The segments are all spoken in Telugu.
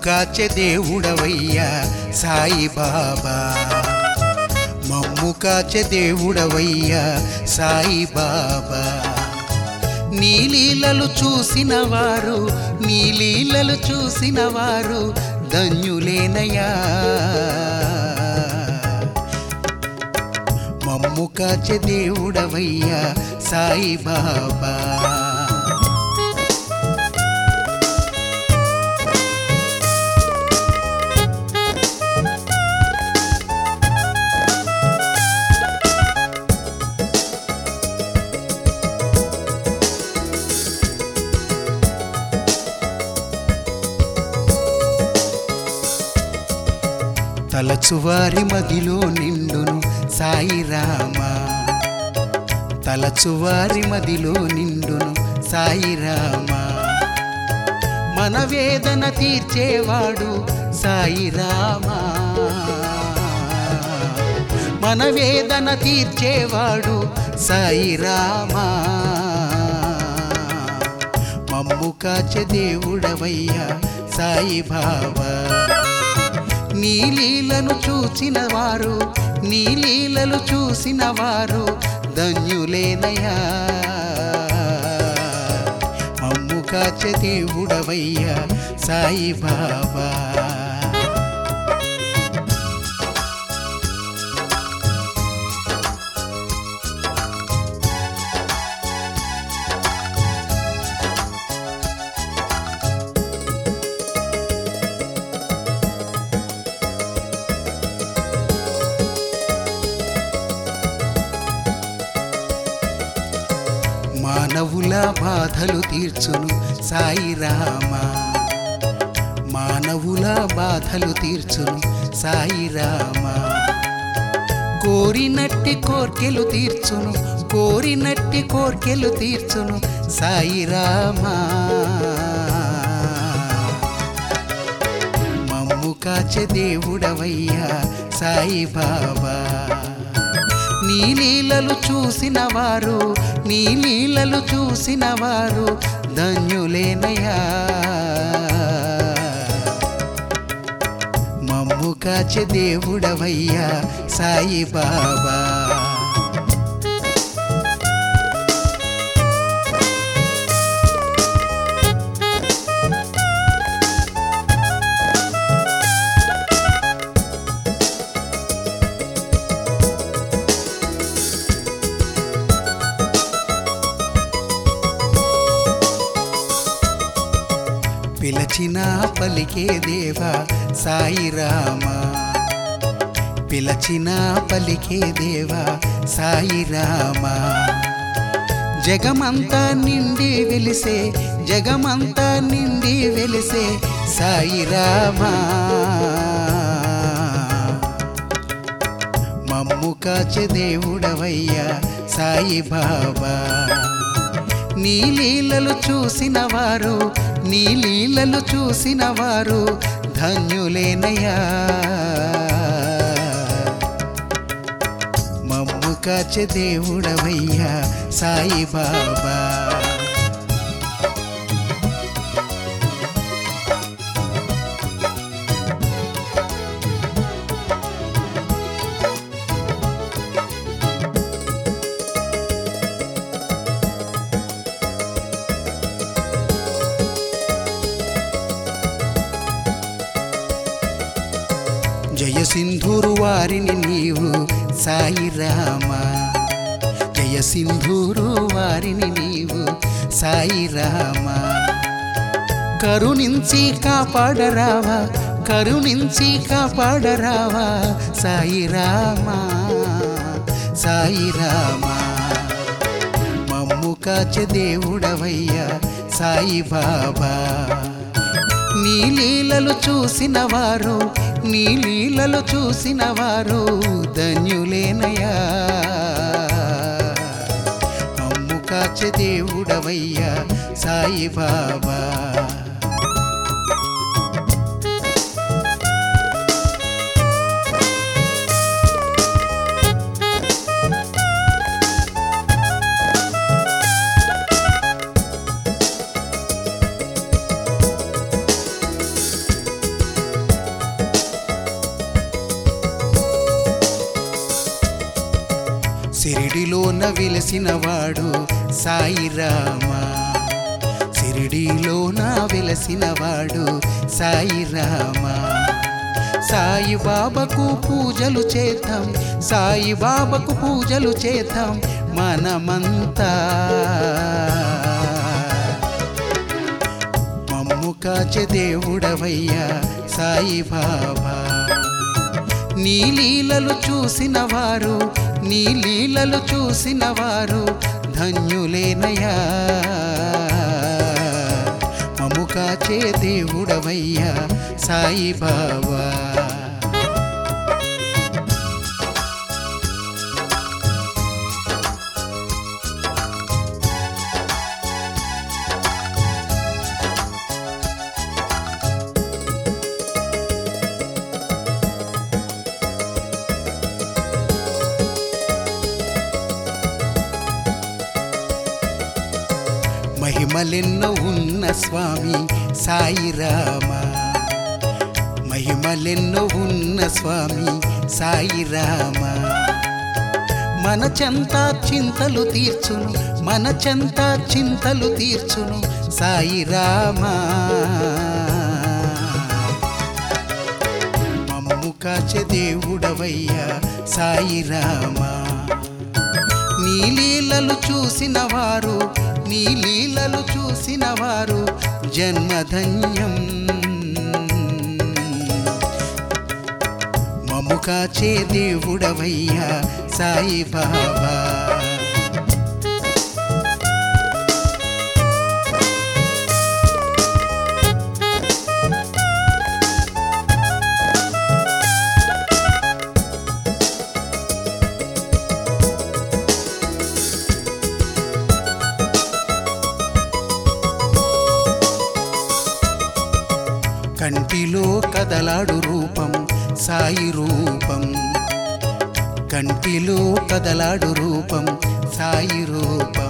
కాచె దేవుడవయ్యా సాయిబాబా మమ్ము కాచె దేవుడవయ్యా సాయిబాబా నీ లీలలు చూసిన వారు నీ లీలలు చూసిన వారు ధన్యులేనయా మమ్ము కాచె దేవుడవయ్యా సాయిబాబా తలచువారి మదిలో నిండును సాయిరామ తలచువారి మదిలో నిండును సాయిరామ మన వేదన తీర్చేవాడు సాయిరామ మన వేదన తీర్చేవాడు సాయిరామ మమ్ము కాచె దేవుడవయ్యా సాయిబాబా నీ లీలను చూసిన వారు నీ లీలలు చూసిన వారు ధన్యులేనయా మమ్ము కాచె దేవుడవయ్యా సాయిబాబా మానవుల బాధలు తీర్చును సాయిరామ మానవుల బాధలు తీర్చును సాయిరామ కోరినట్టి కోర్కెలు తీర్చును కోరినట్టి కోర్కెలు తీర్చును సాయిరామ మమ్ము కాచె దేవుడవయ్యా సాయిబాబా నీ లీలలు చూసిన వారు నీ లీలలు చూసిన వారు ధన్యులేనయా మమ్ము కాచె దేవుడవయ్యా సాయిబాబా పిలచిన పలికే దేవా సాయిరామ పిలచిన పలికే దేవా సాయిరామ జగమంతా నిండి వెలిసే జగమంతా నిండి వెలిసే సాయిరామ మమ్ము కాచె దేవుడవయ్యా సాయిబాబా నీ లీలలు చూసిన వారు నీ లీలలు చూసిన వారు ధన్యులేనయా మమ్ము కాచె దేవుడవయ్యా సాయిబాబా జయ సింధూరు వారిని నీవు సాయిరామ జయ సింధూరు వారిని నీవు సాయిరామ కరుణించి కాపాడరావా కరుణించి కాపాడరావా సాయిరామ సాయిరామ మమ్ము కాచె దేవుడవయ్యా సాయిబాబా నీ లీలలు చూసిన వారు నీ లీలలు చూసిన వారు ధన్యులేనయా మమ్ము కాచె దేవుడవయ్యా సాయిబాబా సిరిడిలోన వెలసినవాడు సాయిరామ సిరిడిలోన వెలసినవాడు సాయిరామ సాయిబాబాకు పూజలు చేద్దాం సాయిబాబాకు పూజలు చేద్దాం మనమంతా మమ్ము కాచె దేవుడవయ్యా సాయిబాబా నీ లీలలు చూసిన వారు నీ లీలలు చూసిన వారు ధన్యులేనయా మమ్ము కాచే దేవుడవయ్యా సాయిబాబా మహిమలెన్నో ఉన్న స్వామి సాయిరామ మహిమలెన్నో ఉన్న స్వామి సాయిరామ మన చెంత చింతలు తీర్చును మన చెంత చింతలు తీర్చును సాయిరామ మమ్ము కాచె దేవుడవయ్యా సాయిరామ నీ లీలలు చూసిన వారు నీ లీలలు చూసిన వారు జన్మధన్యం మము కాచే దేవుడవయ్యా సాయిబాబా కంటిలో కదలాడు రూపం సాయి రూపం కంటిలో కదలాడు రూపం సాయి రూపం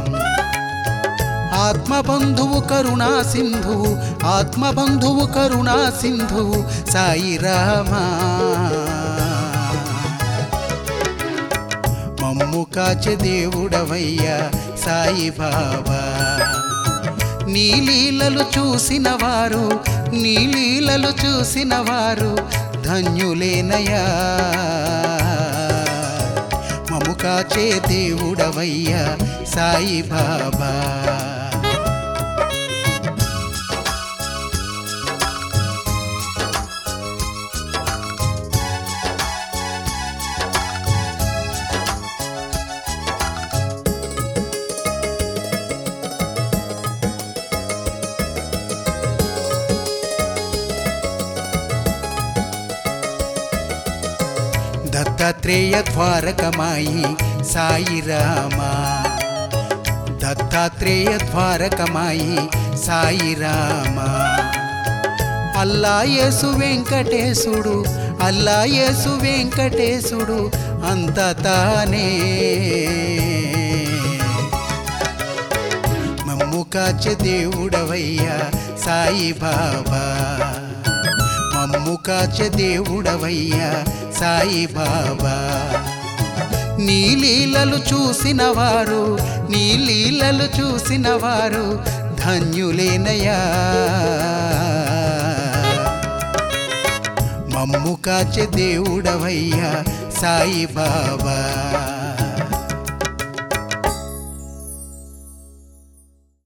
ఆత్మబంధువు కరుణా సింధువు ఆత్మబంధువు కరుణా సింధువు సాయి రామా మమ్ము కాచె దేవుడవయ్యా సాయి బాబా నీ లీలలు చూసిన వారు నీ లీలలు చూసిన వారు ధన్యులేనయా మము కాచే దేవుడవయ్యా సాయి బాబా దత్తాత్రేయ ద్వారకమాయి సాయిరామ దత్తాత్రేయ ద్వారకమాయి సాయిరామ అల్లాయేసు వెంకటేశుడు అల్లాయేసు వెంకటేశుడు అంత తానే మమ్ము కాచె దేవుడవయ్యా సాయిబాబా మమ్ము కాచె దేవుడవయ్యా సాయిబాబా నీ లీలలు చూసిన వారు నీ లీలలు చూసిన వారు ధన్యులేనయా మమ్ము కాచె దేవుడవయ్యా సాయిబాబా